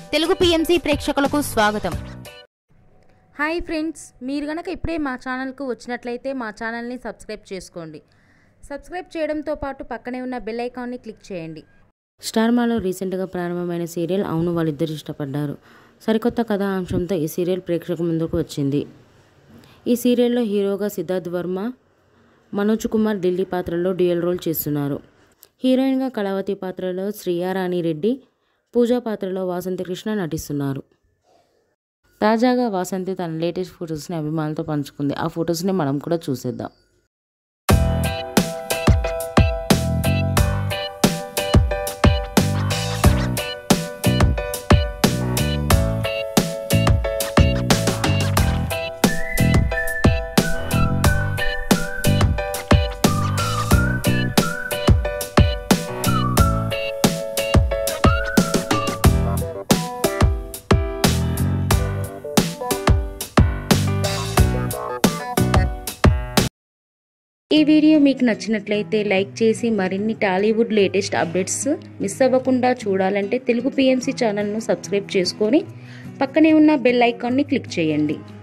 Telugu PMC ప్రేక్షకులకు స్వాగతం hi friends మీరు గనక ఇప్పుడే మా ఛానల్కు వచ్చినట్లయితే మా ఛానల్ని సబ్స్క్రైబ్ చేసుకోండి సబ్స్క్రైబ్ చేయడంతో పాటు పక్కనే ఉన్న బెల్ ఐకాన్ని క్లిక్ చేయండి స్టార్ మాలో రీసెంట్గా ప్రారంభమైన సీరియల్ అవును వాళ్ళిద్దరు ఇష్టపడ్డారు సరికొత్త కథా అంశంతో ఈ సీరియల్ ప్రేక్షకు ముందుకు వచ్చింది ఈ సీరియల్లో హీరోగా సిద్ధార్థ్ వర్మ మనోజ్ కుమార్ ఢిల్లీ పాత్రలో డ్యూయల్ రోల్ చేస్తున్నారు హీరోయిన్గా కళావతి పాత్రలో శ్రీయారాణి రెడ్డి పూజా పాత్రలో వాసంతి కృష్ణ నటిస్తున్నారు తాజాగా వాసంతి తన లేటెస్ట్ ఫొటోస్ని అభిమానులతో పంచుకుంది ఆ ఫొటోస్ని మనం కూడా చూసేద్దాం ఈ వీడియో మీకు నచ్చినట్లయితే లైక్ చేసి మరిన్ని టాలీవుడ్ లేటెస్ట్ అప్డేట్స్ మిస్ అవ్వకుండా చూడాలంటే తెలుగు పిఎంసి ఛానల్ను సబ్స్క్రైబ్ చేసుకొని పక్కనే ఉన్న బెల్ ఐకాన్ని క్లిక్ చేయండి